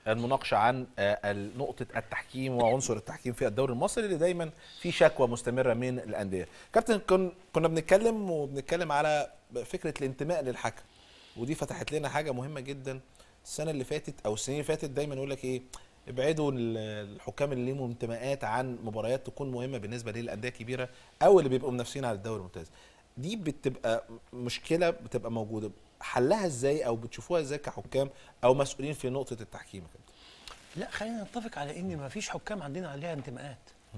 المناقشه عن آه، نقطه التحكيم وعنصر التحكيم في الدوري المصري اللي دايما في شكوى مستمره من الانديه كابتن كن كنا بنتكلم وبنتكلم على فكره الانتماء للحكم ودي فتحت لنا حاجه مهمه جدا السنه اللي فاتت او السنين اللي فاتت دايما يقول لك ايه ابعدوا ال- الحكام اللي ليهم انتماءات عن مباريات تكون مهمه بالنسبه للانديه الكبيره او اللي بيبقوا منافسين على الدوري الممتاز دي بتبقى مشكله بتبقى موجوده حلها ازاي او بتشوفوها ازاي كحكام او مسؤولين في نقطه التحكيم يا كابتن لا خلينا نتفق على ان ما فيش حكام عندنا عليها انتماءات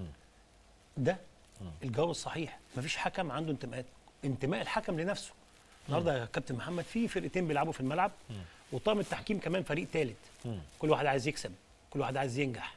ده الجواب الصحيح ما فيش حكم عنده انتماءات انتماء الحكم لنفسه النهارده يا كابتن محمد في فرقتين بيلعبوا في الملعب وطاقم التحكيم كمان فريق ثالث كل واحد عايز يكسب كل واحد عايز ينجح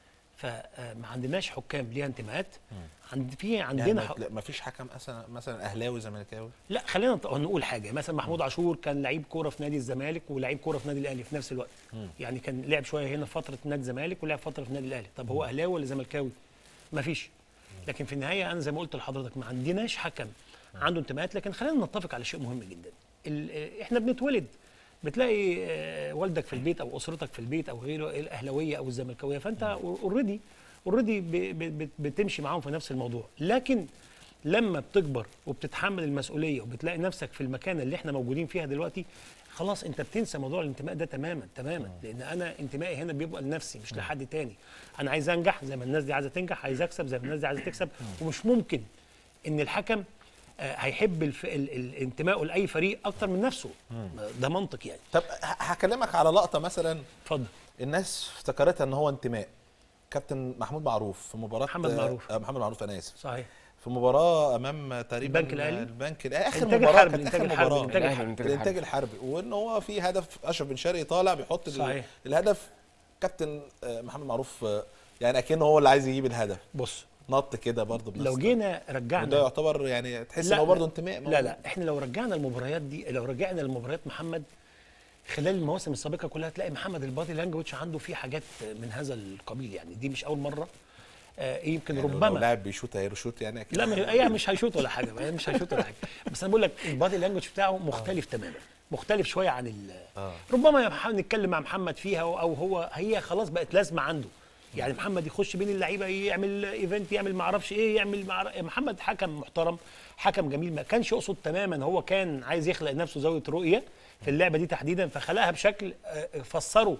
فما عندناش حكام ليها انتماءات عند في عندنا يعني حق... ما- ما فيش حكم مثلا مثلا اهلاوي زملكاوي لا خلينا نط- نقول حاجه مثلا محمود عاشور كان لعيب كوره في نادي الزمالك ولعيب كوره في نادي الاهلي في نفس الوقت يعني كان لعب شويه هنا فتره نادي الزمالك ولعب فتره في نادي الاهلي طب هو اهلاوي ولا زملكاوي ما فيش لكن في النهايه انا زي ما قلت لحضرتك ما عندناش حكم عنده انتماءات لكن خلينا نتفق على شيء مهم جدا ال- آه، احنا بنتولد بتلاقي آه، والدك في البيت او اسرتك في البيت او غيره الاهلاويه او الزملكاويه فانت اوريدي اوريدي بتمشي معاهم في نفس الموضوع لكن لما بتكبر وبتتحمل المسؤوليه وبتلاقي نفسك في المكان اللي احنا موجودين فيها دلوقتي خلاص انت بتنسى موضوع الانتماء ده تماما تماما لان انا انتمائي هنا بيبقى لنفسي مش لحد تاني انا عايز انجح زي ما الناس دي عايزه تنجح عايز اكسب زي ما الناس دي عايزه تكسب ومش ممكن ان الحكم آه، هيحب الف... ال... ال... انتمائه لاي فريق اكتر من نفسه ده منطق يعني طب ه- هكلمك على لقطه مثلا اتفضل الناس افتكرتها ان هو انتماء كابتن محمود معروف في مباراه محمد معروف. آه محمد معروف انا اسف صحيح في مباراه امام تقريبا البنك الأهلي؟ البنك الاهلي اخر إنتاج مباراه الحربي، كانت إنتاج اخر الحربي، مباراه إنتاج الأهلي الحربي. والإنتاج الانتاج الحربي. الحربي وان هو في هدف اشرف بن شرقي طالع بيحط ال- صحيح. الهدف كابتن آه، محمد معروف آه، يعني اكنه هو اللي عايز يجيب الهدف بص نط كده برضه لو بنفس- جينا وده رجعنا يعتبر يعني تحس لا، ان هو برضه لا. انتماء لا لا احنا لو رجعنا المباريات دي لو رجعنا المباريات محمد خلال المواسم السابقه كلها تلاقي محمد البادي لانجوج عنده فيه حاجات من هذا القبيل يعني دي مش اول مره آه يمكن يعني لو ربما لاعب بيشوط هيشوط يعني أكيد. لا مش هي مش هيشوط ولا حاجه هي مش هيشوط ولا حاجه بس انا بقول لك البادي لانجوج بتاعه مختلف تماما مختلف شويه عن ال آه. ربما يا محمد نتكلم مع محمد فيها او أو هو هي خلاص بقت لازمه عنده يعني محمد يخش بين اللعيبه يعمل ايفنت يعمل ما اعرفش ايه يعمل مع محمد حكم محترم حكم جميل ما كانش يقصد تماما هو كان عايز يخلق لنفسه زاويه رؤيه في اللعبه دي تحديدا فخلقها بشكل آه، فسره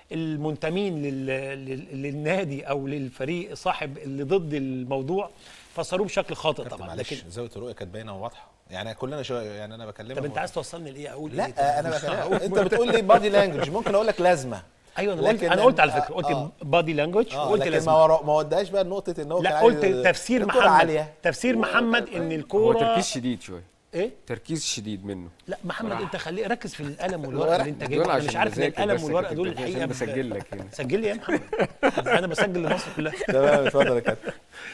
المنتمين لل... لل... للنادي او للفريق صاحب اللي ضد الموضوع فسروه بشكل خاطئ كابتن طبعا معلش لكن زاويه الرؤيه كانت باينه وواضحه يعني كلنا شو يعني انا بكلمك طب انت عايز توصلني لايه اقول ايه لا انا بكلمك انت بتقول لي بادي لانجوج ممكن اقول لك لازمه ايوه انا قلت لكن انا قلت على آه، فكره قلت آه. بادي لانجوج اه وقلت لكن لازم ما ورا- ما وداش بقى نقطه ان هو كان لا عايز- قلت تفسير الكرة محمد عاليه تفسير محمد ان هو الكوره تركيز شديد شويه ايه تركيز شديد منه لا محمد انت خليه ركز في القلم والورقه الورق. اللي انت دول جايبها انا عشان مش عارف ان بذاكر القلم بس والورقه كده دول عشان الحقيقه بسجل لك هنا. سجل لي يا محمد انا بسجل لمصر كلها تمام اتفضل يا كابتن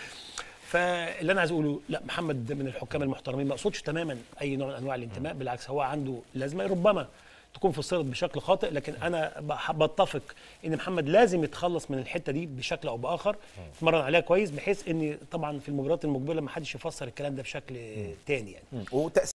فاللي انا عايز اقوله لا محمد من الحكام المحترمين ما اقصدش تماما اي نوع من انواع الانتماء بالعكس هو عنده لازمه ربما تكون فسرت بشكل خاطئ لكن انا بح- بتفق ان محمد لازم يتخلص من الحته دي بشكل او باخر يتمرن عليها كويس بحيث ان طبعا في المباريات المقبله ما حدش يفسر الكلام ده بشكل تاني يعني وتاثير